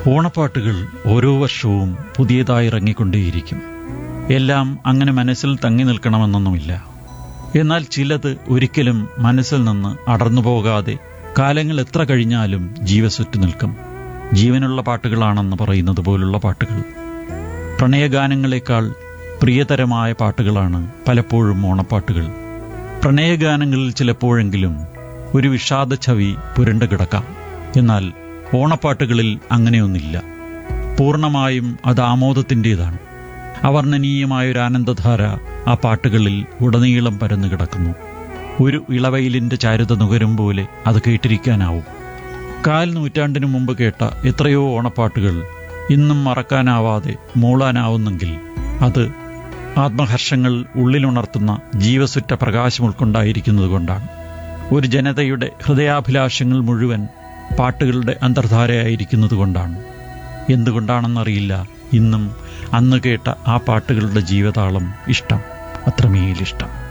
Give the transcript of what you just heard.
ഓണപ്പാട്ടുകൾ ഓരോ വർഷവും പുതിയതായി ഇറങ്ങിക്കൊണ്ടേയിരിക്കും എല്ലാം അങ്ങനെ മനസ്സിൽ തങ്ങി നിൽക്കണമെന്നൊന്നുമില്ല എന്നാൽ ചിലത് ഒരിക്കലും മനസ്സിൽ നിന്ന് അടർന്നു പോകാതെ കാലങ്ങൾ എത്ര കഴിഞ്ഞാലും ജീവസുറ്റു നിൽക്കും ജീവനുള്ള പാട്ടുകളാണെന്ന് പറയുന്നത് പോലുള്ള പാട്ടുകൾ പ്രണയഗാനങ്ങളെക്കാൾ പ്രിയതരമായ പാട്ടുകളാണ് പലപ്പോഴും ഓണപ്പാട്ടുകൾ പ്രണയഗാനങ്ങളിൽ ചിലപ്പോഴെങ്കിലും ഒരു വിഷാദ ഛവി പുരണ്ടു കിടക്കാം എന്നാൽ ഓണപ്പാട്ടുകളിൽ അങ്ങനെയൊന്നില്ല പൂർണ്ണമായും അത് ആമോദത്തിൻ്റെതാണ് അവർണ്ണനീയമായൊരു ആനന്ദധാര ആ പാട്ടുകളിൽ ഉടനീളം പരന്നു കിടക്കുന്നു ഒരു ഇളവയിലിൻ്റെ ചാരുത നുകരും പോലെ അത് കേട്ടിരിക്കാനാവും കാൽ നൂറ്റാണ്ടിനു മുമ്പ് കേട്ട എത്രയോ ഓണപ്പാട്ടുകൾ ഇന്നും മറക്കാനാവാതെ മൂളാനാവുന്നെങ്കിൽ അത് ആത്മഹർഷങ്ങൾ ഉള്ളിലുണർത്തുന്ന ജീവസുറ്റ പ്രകാശം ഉൾക്കൊണ്ടായിരിക്കുന്നത് കൊണ്ടാണ് ഒരു ജനതയുടെ ഹൃദയാഭിലാഷങ്ങൾ മുഴുവൻ പാട്ടുകളുടെ അന്തർധാരയായിരിക്കുന്നത് കൊണ്ടാണ് എന്തുകൊണ്ടാണെന്നറിയില്ല ഇന്നും അന്ന് കേട്ട ആ പാട്ടുകളുടെ ജീവതാളം ഇഷ്ടം അത്രമേലിഷ്ടം